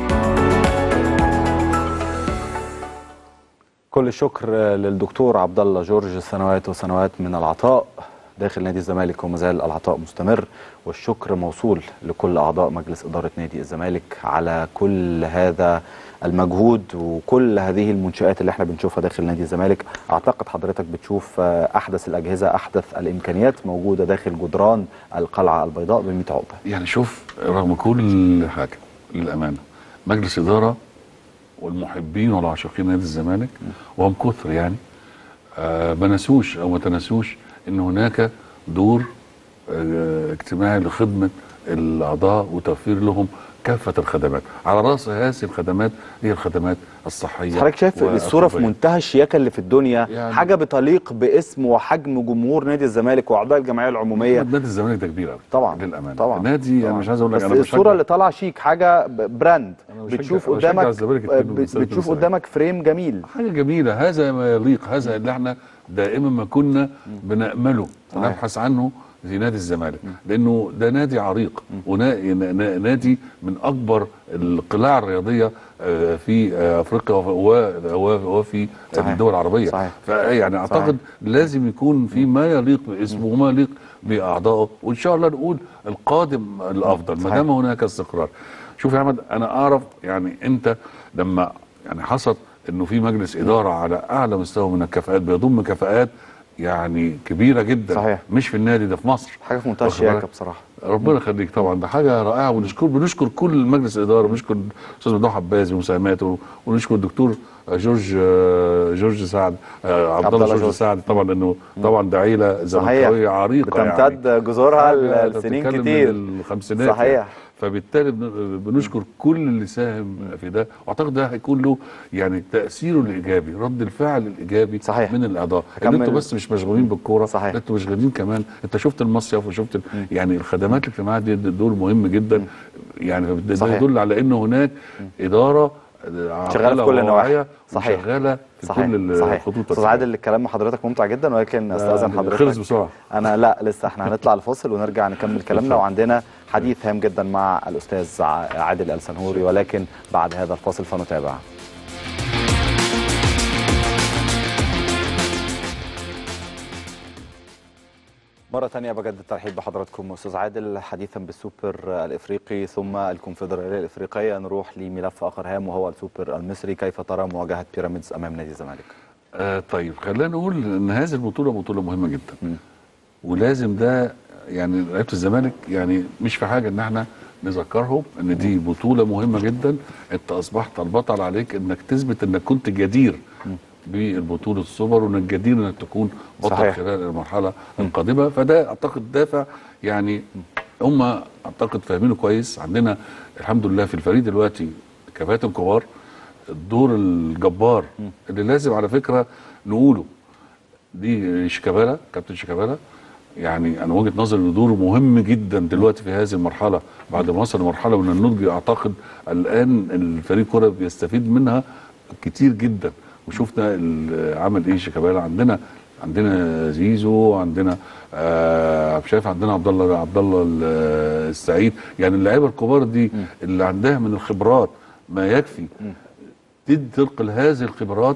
كل الشكر للدكتور عبد الله جورج سنوات وسنوات من العطاء داخل نادي الزمالك وما زال العطاء مستمر والشكر موصول لكل اعضاء مجلس اداره نادي الزمالك على كل هذا المجهود وكل هذه المنشآت اللي احنا بنشوفها داخل نادي الزمالك اعتقد حضرتك بتشوف آه، احدث الاجهزه احدث الامكانيات موجوده داخل جدران القلعه البيضاء ب 100 عقبه يعني شوف رغم كل حاجه للامانه مجلس اداره والمحبين والعاشقين نادي الزمالك وهم كثر يعني آه ما نسوش او ما تنسوش ان هناك دور آه اجتماعي لخدمه الاعضاء وتوفير لهم كافه الخدمات على راس هذه الخدمات هي الخدمات الصحيه حضرتك شايف الصوره في والطبية. منتهى الشياكه اللي في الدنيا يعني- حاجه بتليق باسم وحجم جمهور نادي الزمالك واعضاء الجمعيه العموميه نادي الزمالك ده كبير قوي طبعا للامانه طبعا نادي طبعا. انا مش عايز اقول لك بس انا الصوره بشجع- اللي طالعه شيك حاجه ب- براند أنا بشجع- بتشوف أنا بشجع قدامك الزمالك اتنين ب- بسبب بتشوف الزمالك. قدامك فريم جميل حاجه جميله هذا ما يليق هذا اللي احنا دائما ما كنا بنامله صحيح. ونبحث عنه في نادي الزمالك لانه ده نادي عريق ونادي من اكبر القلاع الرياضيه آه، في آه، افريقيا و- و- وفي صحيح. الدول العربيه صحيح. فيعني اعتقد لازم يكون في ما يليق باسمه وما يليق باعضائه وان شاء الله نقول القادم الافضل ما صحيح. دام هناك استقرار شوف يا احمد انا اعرف يعني انت لما يعني حصل انه في مجلس اداره على اعلى مستوى من الكفاءات بيضم كفاءات يعني كبيره جدا صحيح. مش في النادي ده في مصر حاجه في منتهى واخد الشياكه بالك؟ بصراحه ربنا يخليك طبعا ده حاجه رائعه ونشكر بنشكر كل مجلس الاداره بنشكر الاستاذ ممدوح عباس بمساهماته ونشكر الدكتور جورج جورج سعد عبد الله جورج جورج. سعد طبعا لانه طبعا ده عيله زملكاويه عريقه بتمتد جذورها حاجة ل- لسنين بتتكلم كتير من الخمسينات صحيح. يعني. فبالتالي بن- بنشكر كل اللي ساهم في ده واعتقد ده هيكون له يعني تاثيره الايجابي رد الفعل الايجابي صحيح. من الاعضاء ان كمل. انتوا بس مش مشغولين بالكوره صحيح. لا انتوا مشغولين كمان انت شفت المصيف وشفت ال- يعني الخدمات الاجتماعيه دي دور مهم جدا يعني ده صحيح. يدل على ان هناك اداره شغاله في كل النواحي صحيح شغاله في صحيح كل صحيح الخطوط استاذ عادل الكلام مع حضرتك ممتع جدا ولكن استاذن حضرتك خلص بسرعه انا لا لسه احنا هنطلع الفاصل ونرجع نكمل كلامنا وعندنا حديث هام جدا مع الاستاذ ع- عادل السنهوري ولكن بعد هذا الفاصل فنتابع مرة تانية بجدد الترحيب بحضراتكم أستاذ عادل حديثا بالسوبر الإفريقي ثم الكونفدرالية الإفريقية نروح لملف آخر هام وهو السوبر المصري كيف ترى مواجهة بيراميدز أمام نادي الزمالك؟ آه طيب خلينا نقول ان هذه البطوله بطوله مهمه جدا مم. ولازم ده يعني لعيبه الزمالك يعني مش في حاجه ان احنا نذكرهم ان دي بطوله مهمه جدا انت اصبحت البطل عليك انك تثبت انك كنت جدير بالبطوله السوبر وانك جدير انك تكون بطل صحيح. خلال المرحله القادمه فده اعتقد دافع يعني هم اعتقد فاهمينه كويس عندنا الحمد لله في الفريق دلوقتي كباتن كبار الدور الجبار اللي لازم على فكره نقوله دي شيكابالا كابتن شيكابالا يعني انا وجهه نظري انه دوره مهم جدا دلوقتي في هذه المرحله بعد ما وصل لمرحله من النضج اعتقد الان الفريق كره بيستفيد منها كتير جدا وشفنا ال- عمل ايه شيكابالا عندنا عندنا زيزو عندنا آه عبد شايف عندنا عبد الله عبد الله ال- السعيد يعني اللعيبه الكبار دي اللي عندها من الخبرات ما يكفي تدي تنقل هذه الخبرات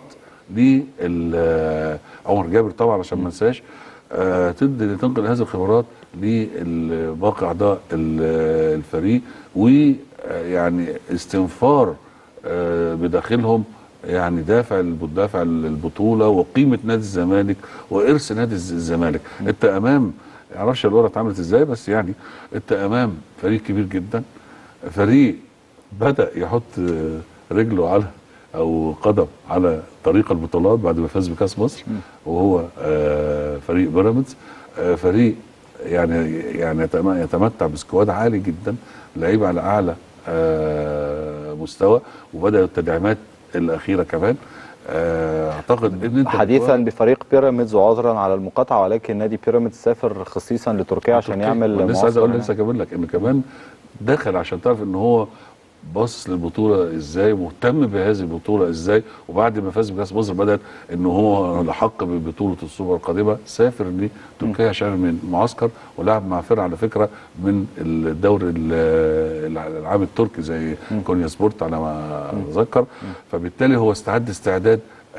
لل عمر جابر طبعا عشان ما انساش آه، تدي تنقل هذه الخبرات لباقي اعضاء ال- الفريق ويعني استنفار آه، بداخلهم يعني دافع الب- دافع البطوله وقيمه نادي الزمالك وارث نادي الز- الزمالك انت امام معرفش الورقه اتعملت ازاي بس يعني انت امام فريق كبير جدا فريق بدا يحط آه، رجله على او قدم على طريق البطولات بعد ما فاز بكاس مصر وهو آه، فريق بيراميدز آه، فريق يعني يعني يتم- يتمتع بسكواد عالي جدا لعيبه على اعلى آه، مستوى وبداوا التدعيمات الاخيره كمان آه، اعتقد ان انت حديثا بفريق بيراميدز وعذرا على المقاطعه ولكن نادي بيراميدز سافر خصيصا لتركيا عشان تركيا. يعمل لسه عايز اقول معسكر لسه كمان لك ان كمان دخل عشان تعرف ان هو باصص للبطوله ازاي مهتم بهذه البطوله ازاي وبعد ما فاز بكاس مصر بدات ان هو لحق ببطوله السوبر القادمه سافر لتركيا عشان من معسكر ولعب مع فرقه على فكره من الدوري ال- العام التركي زي كونيا سبورت على ما اتذكر فبالتالي هو استعد استعداد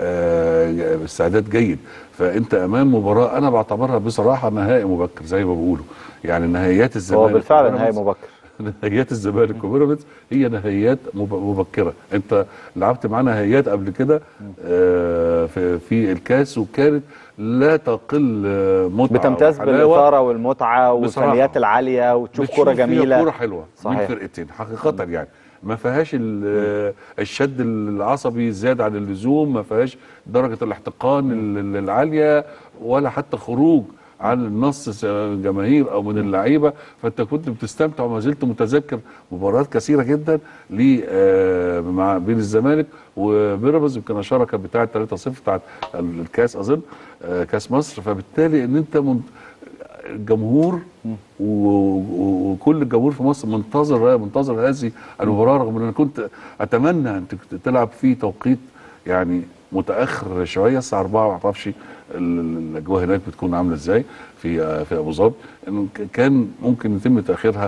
آه، استعداد جيد فانت امام مباراه انا بعتبرها بصراحه نهائي مبكر زي ما بيقولوا يعني نهائيات الزمالك هو بالفعل نهائي وبيراميدز- مبكر نهائيات الزمالك وبيراميدز هي نهائيات مب- مبكره انت لعبت معاه نهائيات قبل كده آه، في في الكاس وكانت لا تقل آه، متعه بتمتاز وحلاوة. بالاثاره والمتعه بصراحة. والفنيات العاليه وتشوف بتشوف كره فيها جميله كوره حلوه صحيح. من فرقتين حقيقه يعني ما فيهاش ال- الشد العصبي زياده عن اللزوم ما فيهاش درجه الاحتقان ال- ال- العاليه ولا حتى خروج عن النص س- جماهير او من اللعيبه فانت كنت بتستمتع وما زلت متذكر مباريات كثيره جدا ل آه، مع بين الزمالك وبيراميدز يمكن اشاره كانت بتاعه 3-0 بتاعه الكاس اظن آه، كاس مصر فبالتالي ان انت من الجمهور و- و- وكل الجمهور في مصر منتظر منتظر هذه المباراه رغم ان انا كنت اتمنى ان تك- تلعب في توقيت يعني متاخر شويه الساعه 4 ما اعرفش ال- ال- الاجواء هناك بتكون عامله ازاي في في ابو ظبي انه ك- كان ممكن يتم تاخيرها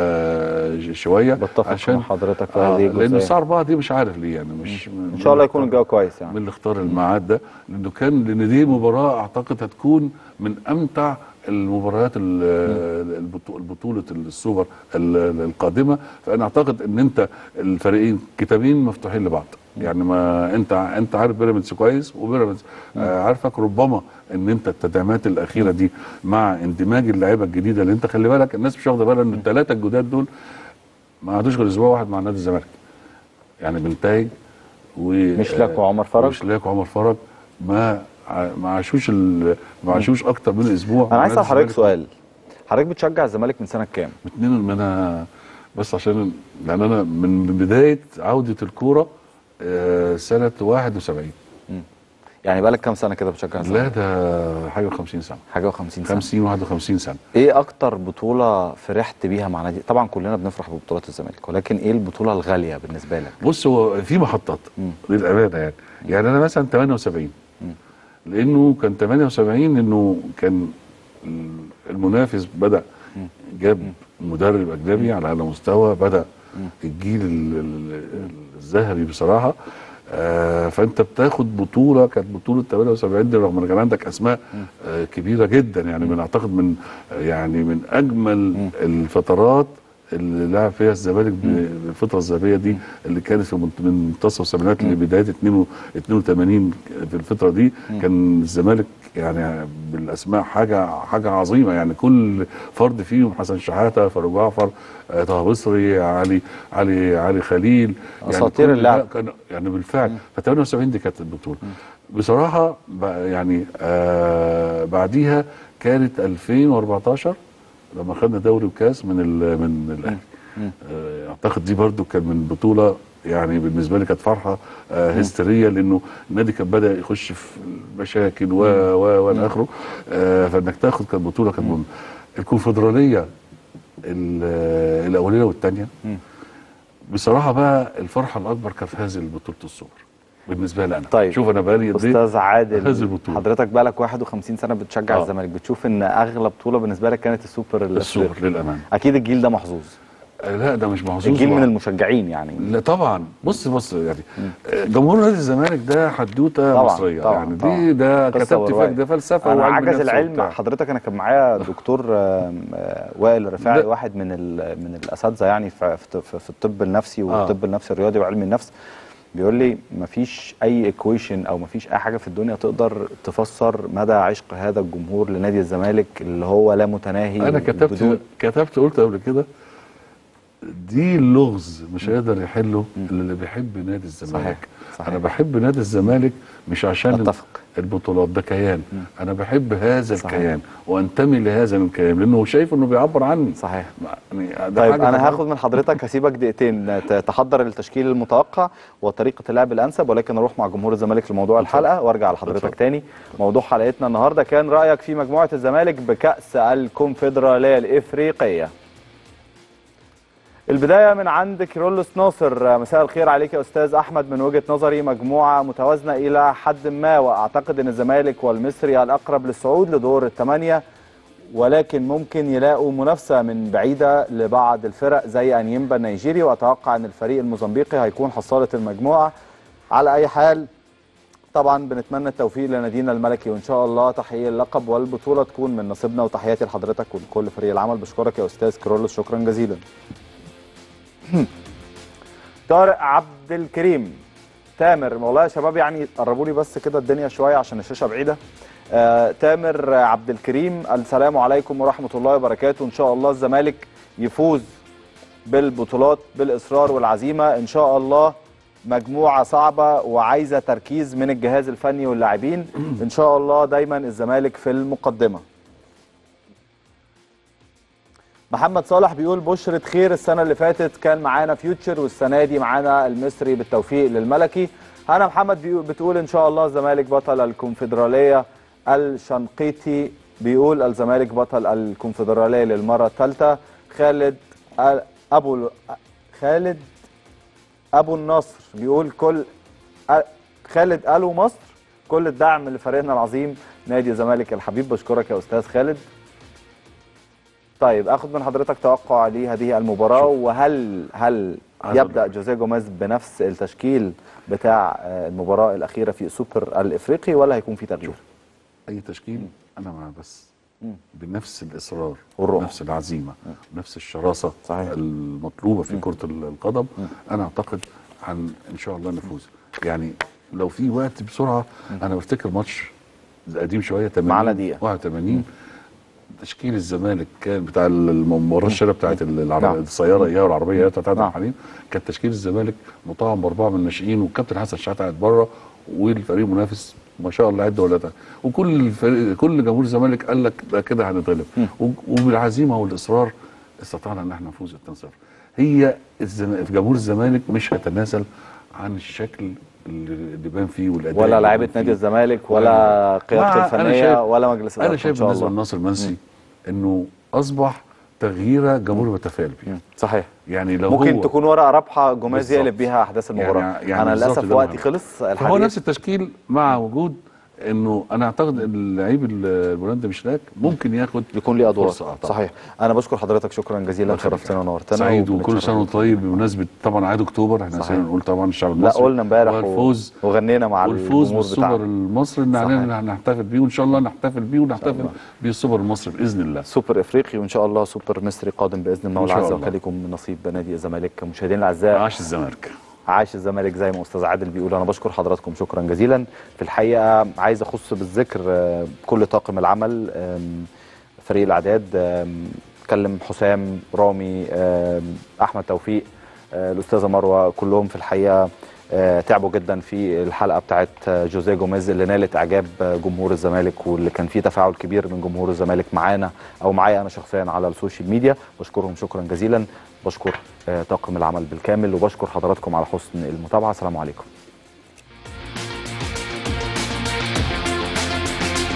آه، ش- شويه بتفق مع حضرتك في آه هذه لان الجزئية. الساعه 4 دي مش عارف ليه يعني مش ان شاء الله يكون الجو كويس يعني من اللي اختار الميعاد ده لانه كان لان دي مباراه اعتقد هتكون من امتع المباريات ال- البطو- البطوله السوبر ال- القادمه فانا اعتقد ان انت الفريقين كتابين مفتوحين لبعض يعني ما انت انت عارف بيراميدز كويس وبيراميدز آه عارفك ربما ان انت التدعيمات الاخيره دي مع اندماج اللعيبه الجديده اللي انت خلي بالك الناس مش واخده بالها ان الثلاثه الجداد دول ما قعدوش غير اسبوع واحد مع نادي الزمالك يعني بنتايج و مشلك وعمر فرج. مشلك وعمر فرج ما ع- ما عاشوش ال- ما عاشوش اكتر من اسبوع انا عايز مع اسال نادي حضرتك الزمالك. سؤال حضرتك بتشجع الزمالك من سنه كام؟ اتنين من انا بس عشان يعني انا من بدايه عوده الكوره آه، سنه 71 يعني بقالك كام سنه كده بتشجع لا الزمالك؟ ده حاجه و50 سنه حاجه و50 سنه 50 51 سنه ايه اكتر بطوله فرحت بيها مع نادي طبعا كلنا بنفرح ببطولات الزمالك ولكن ايه البطوله الغاليه بالنسبه لك؟ بص هو في محطات مم. للامانه يعني يعني انا مثلا 78 لانه كان 78 انه كان المنافس بدا جاب مدرب اجنبي على اعلى مستوى بدا الجيل ال- ال- الذهبي بصراحه آه فانت بتاخد بطوله كانت بطوله 78 دي رغم ان كان عندك اسماء آه كبيره جدا يعني من اعتقد من يعني من اجمل الفترات اللي لعب فيها الزمالك بالفتره الذهبيه دي اللي كانت في منت- من منتصف السبعينات لبدايه 82 في الفتره دي كان الزمالك يعني بالاسماء حاجه حاجه عظيمه يعني كل فرد فيهم حسن شحاته فاروق جعفر آه، طه بصري علي علي علي خليل أساطير كل اللعب. ده كان يعني بالفعل ف 78 دي كانت البطوله بصراحه ب- يعني آه بعديها كانت 2014 لما خدنا دوري وكاس من ال من الاهلي آه، اعتقد دي برضو كان من بطوله يعني بالنسبه لي كانت فرحه آه هستيريه لانه النادي كان بدا يخش في مشاكل و و والى اخره آه فانك تاخد كانت بطوله كانت مهمه الكونفدراليه ال- الاوليه والثانيه بصراحه بقى الفرحه الاكبر كانت في هذه البطوله السوبر بالنسبه لي انا طيب. شوف انا بقالي قد إيه استاذ عادل هذه البطوله حضرتك بقالك 51 سنه بتشجع آه. الزمالك بتشوف ان اغلى بطوله بالنسبه لك كانت السوبر السوبر الافريقي للامانه اكيد الجيل ده محظوظ آه، لا ده مش محظوظ الجيل من طبعاً. المشجعين يعني لا طبعا بص بص يعني جمهور نادي الزمالك ده حدوته طبعاً، مصريه طبعاً، يعني طبعاً. دي ده قصة كتبت ورواية. فيك ده فلسفه انا وعلم عجز نفس العلم وبتاع. حضرتك انا كان معايا دكتور آم، آه، وائل الرفاعي لا. واحد من ال- من الاساتذه يعني في في- في في الطب النفسي والطب النفسي الرياضي وعلم النفس بيقول لي مفيش اي ايكويشن او مفيش اي حاجه في الدنيا تقدر تفسر مدى عشق هذا الجمهور لنادي الزمالك اللي هو لا متناهي انا كتبت بدون- كتبت قلت قبل كده دي اللغز مش هيقدر يحله الا اللي بيحب نادي الزمالك صحيح، صحيح. انا بحب نادي الزمالك مش عشان أتفق. البطولات ده كيان انا بحب هذا صحيح. الكيان وانتمي لهذا الكيان لانه شايف انه بيعبر عني صحيح يعني ده طيب حاجة انا طبعاً. هاخد من حضرتك هسيبك دقيقتين ت- تحضر التشكيل المتوقع وطريقه اللعب الانسب ولكن اروح مع جمهور الزمالك لموضوع الحلقه وارجع لحضرتك اتفضل. تاني موضوع حلقتنا النهارده كان رايك في مجموعه الزمالك بكاس الكونفدراليه الافريقيه البدايه من عند كيرلس ناصر مساء الخير عليك يا استاذ احمد من وجهه نظري مجموعه متوازنه الى حد ما واعتقد ان الزمالك والمصري الاقرب للصعود لدور الثمانيه ولكن ممكن يلاقوا منافسه من بعيده لبعض الفرق زي انيمبا النيجيري واتوقع ان الفريق الموزمبيقي هيكون حصاله المجموعه على اي حال طبعا بنتمنى التوفيق لنادينا الملكي وان شاء الله تحقيق اللقب والبطوله تكون من نصيبنا وتحياتي لحضرتك ولكل فريق العمل بشكرك يا استاذ كرولوس شكرا جزيلا طارق عبد الكريم تامر والله يا شباب يعني قربوا لي بس كده الدنيا شويه عشان الشاشه بعيده آه تامر عبد الكريم السلام عليكم ورحمه الله وبركاته ان شاء الله الزمالك يفوز بالبطولات بالاصرار والعزيمه ان شاء الله مجموعه صعبه وعايزه تركيز من الجهاز الفني واللاعبين ان شاء الله دايما الزمالك في المقدمه محمد صالح بيقول بشرة خير السنة اللي فاتت كان معانا فيوتشر والسنة دي معانا المصري بالتوفيق للملكي هنا محمد بيقول بتقول إن شاء الله الزمالك بطل الكونفدرالية الشنقيطي بيقول الزمالك بطل الكونفدرالية للمرة الثالثة خالد أبو خالد أبو النصر بيقول كل خالد ألو مصر كل الدعم لفريقنا العظيم نادي الزمالك الحبيب بشكرك يا أستاذ خالد طيب اخذ من حضرتك توقع لهذه المباراه وهل هل يبدا جوزيه جوميز بنفس التشكيل بتاع المباراه الاخيره في السوبر الافريقي ولا هيكون في تغيير؟ اي تشكيل انا مع بس بنفس الاصرار والرؤى. ونفس العزيمه ونفس الشراسه صحيح. المطلوبه في كره القدم انا اعتقد عن ان شاء الله نفوز يعني لو في وقت بسرعه انا بفتكر ماتش قديم شويه 80 معانا دقيقة. 81 تشكيل الزمالك كان بتاع المباراه الشهيره بتاعت العرب... نعم. السياره اياه والعربيه بتاعت عبد نعم. الحليم كان تشكيل الزمالك مطعم باربعه من الناشئين والكابتن حسن شحاته قاعد بره والفريق المنافس ما شاء الله عده ولا تعد. وكل الفريق كل جمهور الزمالك قال لك ده كده هنتغلب و- وبالعزيمه والاصرار استطعنا ان احنا نفوز 2-0 هي الزم... جمهور الزمالك مش هيتنازل عن الشكل اللي اللي بان فيه والاداء ولا اللي لعيبه بان فيه. نادي الزمالك ولا مع- قيادته أنا الفنيه شايف- ولا مجلس الاداره انا شايف ان شاء بالنسبه الله لناصر منسي انه اصبح تغييره جمهور متفائل بيه مم. صحيح يعني لو ممكن هو تكون ورقه رابحه جوميز بالظبط. يقلب بيها احداث المباراه يعني- يعني انا بالظبط للاسف ده وقتي مهم. خلص فهو الحديث نفس التشكيل مع وجود انه انا اعتقد ان اللعيب البولند مشلاك ممكن ياخد يكون ليه ادوار فرصة، آه، طبعا. صحيح انا بشكر حضرتك شكرا جزيلا شرفتنا ونورتنا سعيد وكل وبنتشرف سنه وانت طيب بمناسبه طبعا عيد اكتوبر احنا صحيح. نسينا نقول طبعا الشعب لا المصري قلنا امبارح و- والفوز وغنينا مع والفوز الجمهور بالسوبر بتاعنا المصري ان صحيح. علينا نحتفل بيه وان شاء الله نحتفل بيه ونحتفل الله. بالسوبر المصري باذن الله سوبر افريقي وان شاء الله سوبر مصري قادم باذن الله إن شاء عز الله. وجل يكون من نصيب نادي الزمالك مشاهدينا الاعزاء عاش الزمالك عاش الزمالك زي ما استاذ عادل بيقول انا بشكر حضراتكم شكرا جزيلا في الحقيقه عايز اخص بالذكر آه، كل طاقم العمل آم، فريق الاعداد آم، اتكلم حسام رامي آم، احمد توفيق آه، الاستاذه مروه كلهم في الحقيقه آه، تعبوا جدا في الحلقه بتاعت آه، جوزيه جوميز اللي نالت اعجاب آه، جمهور الزمالك واللي كان فيه تفاعل كبير من جمهور الزمالك معانا او معايا انا شخصيا على السوشيال ميديا بشكرهم شكرا جزيلا بشكر آه، طاقم العمل بالكامل وبشكر حضراتكم على حسن المتابعه السلام عليكم